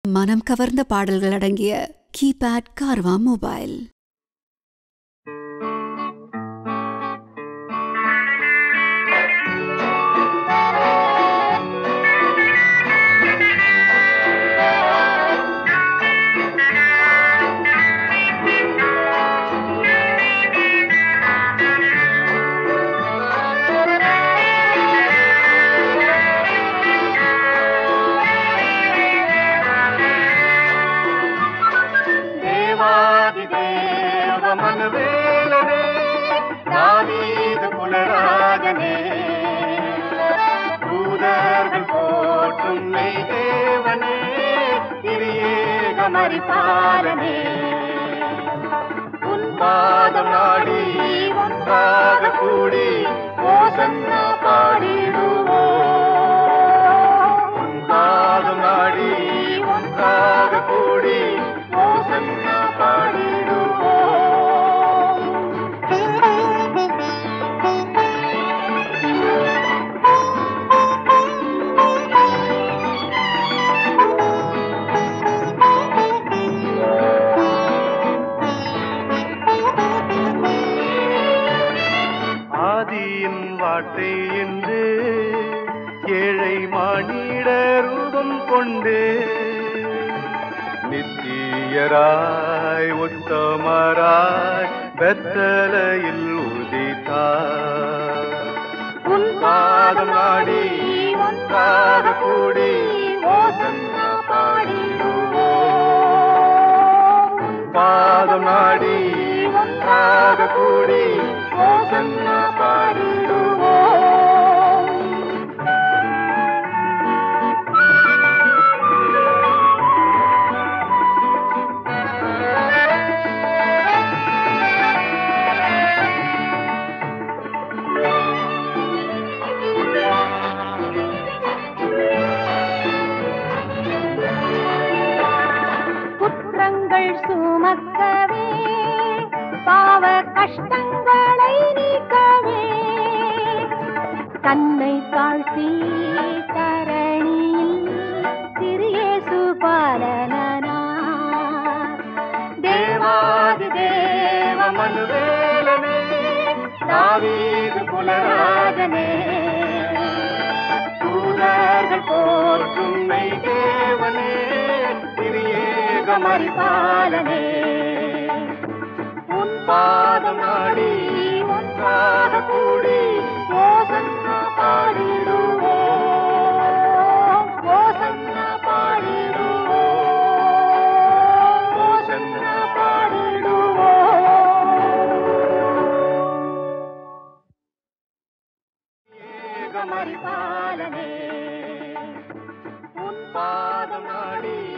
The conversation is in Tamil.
மனம் கவர்ந்த பாடல்கள் அடங்கிய கீபேட் கார்வா மொபைல் தேவாதி தேவ மனுவேலனே தாவீது குலராஜனே தூதர்கள் போற்றும் மெய் தேவனே திரியேக மரிபாலனே உன் பாதம் நாடி ஒன்றாக கூடி ஓசன்னா பாடிடுவோம் உன் பாதம் நாடி ஒன்றாக கூடி ஓசன்னா பாடிடுவோம் ஆதியின் வார்த்தை என்று ஏழை மானிட ரூபம் கொண்டு நித்தியராய் உத்தமராய் பெத்தலையில் உதித்தார் உன் பாதம் நாடி ஒன்றாக கூடி ஓசன்னா பாடிடுவோம் உன் பாதம் நாடி ஒன்றாக கூடி ஓசன்னா பாடிடுவோம் குற்றங்கள் சுமக்கவே பாவ கஷ்டங்களை நீக்கவே தன்னை தாழ்த்தி தரணியில் சிறியேசு பாலனார் தேவாதி தேவ மனுவேலனே தாவீது குலராஜனே தூதர்கள் போற்றும் மெய் தேவனே திரியேக மரிபாலனே உன் பாதம் நாடி ஒன்றாக கூடி ஓசன்னா பாடிடுவோம் ஓசன்னா பாடிடுவோம் ஓசன்னா பாடிடுவோம் ஏகமரிபாலனே உன் பாதம் நாடி